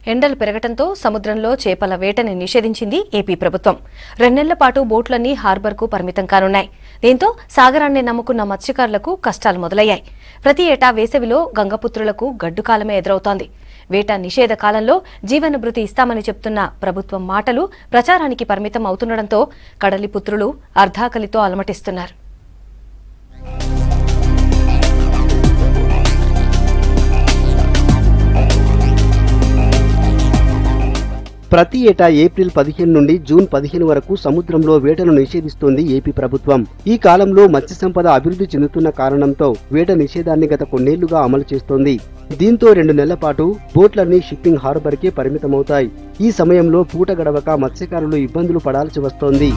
ఎండలు పెరగటంతో సముద్రంలో చేపల వేటని నిషేధించింది ఏపీ ప్రభుత్వం రెండేళ్ల పాటు బోట్లన్నీ హార్బర్కు పరిమితం కానున్నాయి దీంతో సాగరాన్ని నమ్ముకున్న మత్స్యకారులకు కష్టాలు మొదలయ్యాయి ప్రతి ఏటా వేసవిలో గంగపుత్రులకు గడ్డుకాలమే ఎదురవుతోంది వేట నిషేధ కాలంలో జీవనభృతి ఇస్తామని చెప్తున్న ప్రభుత్వం మాటలు ప్రచారానికి పరిమితం అవుతుండటంతో కడలిపుత్రులు అర్ధాకలితో అలమటిస్తున్నారు ప్రతి ఏటా ఏప్రిల్ పదిహేను నుండి జూన్ పదిహేను వరకు సముద్రంలో వేటను నిషేధిస్తోంది ఏపీ ప్రభుత్వం ఈ కాలంలో మత్స్య సంపద అభివృద్ధి చెందుతున్న కారణంతో వేట నిషేధాన్ని గత కొన్నేళ్లుగా అమలు చేస్తోంది దీంతో రెండు నెలల పాటు బోట్లన్నీ షిప్పింగ్ హార్బర్కే పరిమితమవుతాయి ఈ సమయంలో పూట గడవక మత్స్యకారులు ఇబ్బందులు పడాల్సి వస్తోంది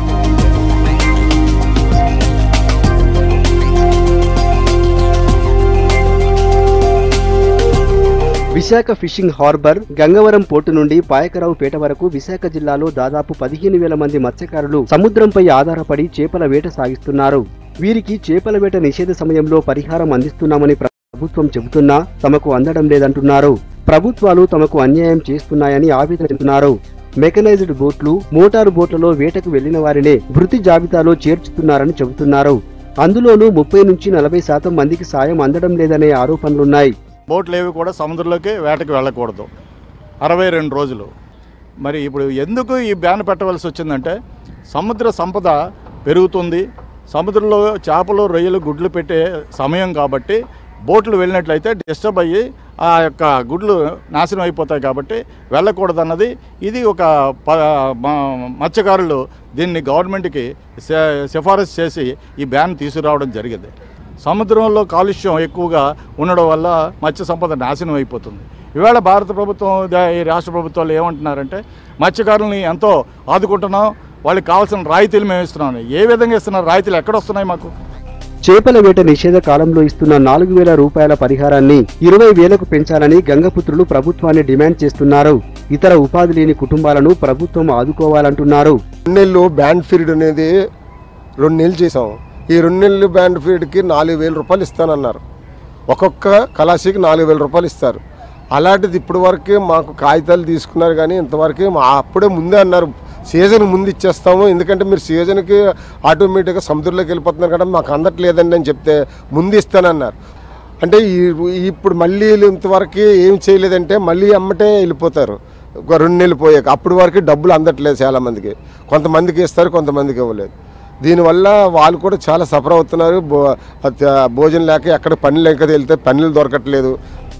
Visakha fishing harbour Gangavaram port నుండి పాయకరావు పేట వరకు విశాఖ జిల్లాలో దాదాపు పదిహేను వేల మంది మత్స్యకారులు సముద్రంపై ఆధారపడి చేపల వేట సాగిస్తున్నారు వీరికి చేపల వేట నిషేధ సమయంలో పరిహారం అందిస్తున్నామని ప్రభుత్వం చెబుతున్నా తమకు అందడం లేదంటున్నారు ప్రభుత్వాలు తమకు అన్యాయం చేస్తున్నాయని ఆవేదన చెందుతున్నారు మెకనైజ్డ్ బోట్లు మోటారు బోట్లలో వేటకు వెళ్లిన వారినే వృత్తి జాబితాలో చేర్చుతున్నారని చెబుతున్నారు అందులోనూ ముప్పై నుంచి నలభై శాతం మందికి సాయం అందడం లేదనే ఆరోపణలున్నాయి బోట్లు ఏవి కూడా సముద్రంలోకి వేటకి వెళ్ళకూడదు అరవై రెండు రోజులు మరి ఇప్పుడు ఎందుకు ఈ బ్యాన్ పెట్టవలసి వచ్చిందంటే సముద్ర సంపద పెరుగుతుంది సముద్రంలో చేపలు రొయ్యలు గుడ్లు పెట్టే సమయం కాబట్టి బోట్లు వెళ్ళినట్లయితే డిస్టర్బ్ అయ్యి ఆ యొక్క గుడ్లు నాశనం అయిపోతాయి కాబట్టి వెళ్ళకూడదన్నది ఇది ఒక ప మ- మత్స్యకారులు దీన్ని గవర్నమెంట్కి సి- సిఫారసు చేసి ఈ బ్యాన్ తీసుకురావడం జరిగింది సముద్రంలో కాలుష్యం ఎక్కువగా ఉండడం వల్ల మత్స్య సంపద నాశనం అయిపోతుంది ఇవాళ భారత ప్రభుత్వం ద- ఈ రాష్ట్ర ప్రభుత్వాలు ఏమంటున్నారంటే మత్స్యకారుల్ని ఎంతో ఆదుకుంటున్నాం వాళ్ళకి కావాల్సిన రాయితీలు మేము ఇస్తున్నాం ఏ విధంగా ఇస్తున్నారు రాయితీలు ఎక్కడ వస్తున్నాయి మాకు చేపల వేట నిషేధ కాలంలో ఇస్తున్న నాలుగు వేల రూపాయల పరిహారాన్ని ఇరవై వేలకు పెంచాలని గంగపుత్రులు ప్రభుత్వాన్ని డిమాండ్ చేస్తున్నారు ఇతర ఉపాధి లేని కుటుంబాలను ప్రభుత్వం ఆదుకోవాలంటున్నారు రెండు నెలలు బ్యాండ్ పీరియడ్ అనేది రెండు నెలలు చేసాం ఈ రెండు నెలలు బ్యాండ్ పీరియడ్కి నాలుగు వేల రూపాయలు ఇస్తానన్నారు ఒక్కొక్క కళాశీకి నాలుగు వేల రూపాయలు ఇస్తారు అలాంటిది ఇప్పటి వరకే మాకు కాగితాలు తీసుకున్నారు కానీ ఇంతవరకే మా అప్పుడే ముందే అన్నారు సీజన్ ముందు ఇచ్చేస్తాము ఎందుకంటే మీరు సీజన్కి ఆటోమేటిక్గా సముద్రంలోకి వెళ్ళిపోతున్నారు కదా మాకు అందట్లేదండి అని చెప్తే ముందు ఇస్తానన్నారు అంటే ఈ- ఇప్పుడు మళ్ళీ వీళ్ళు ఇంతవరకు ఏం చేయలేదంటే మళ్ళీ అమ్మటే వెళ్ళిపోతారు ఒక రెండు నెలలు పోయాక అప్పటి వరకు డబ్బులు అందట్లేదు చాలామందికి కొంతమందికి ఇస్తారు కొంతమందికి ఇవ్వలేదు దీనివల్ల వాళ్ళు కూడా చాలా సఫర్ అవుతున్నారు భో అత్య- భోజనం లేక ఎక్కడ పని లేక వెళ్తే పనులు దొరకట్లేదు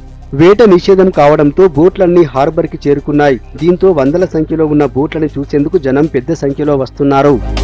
వేట నిషేధం కావడంతో బోట్లన్నీ హార్బర్కి చేరుకున్నాయి దీంతో వందల సంఖ్యలో ఉన్న బోట్లను చూసేందుకు జనం పెద్ద సంఖ్యలో వస్తున్నారు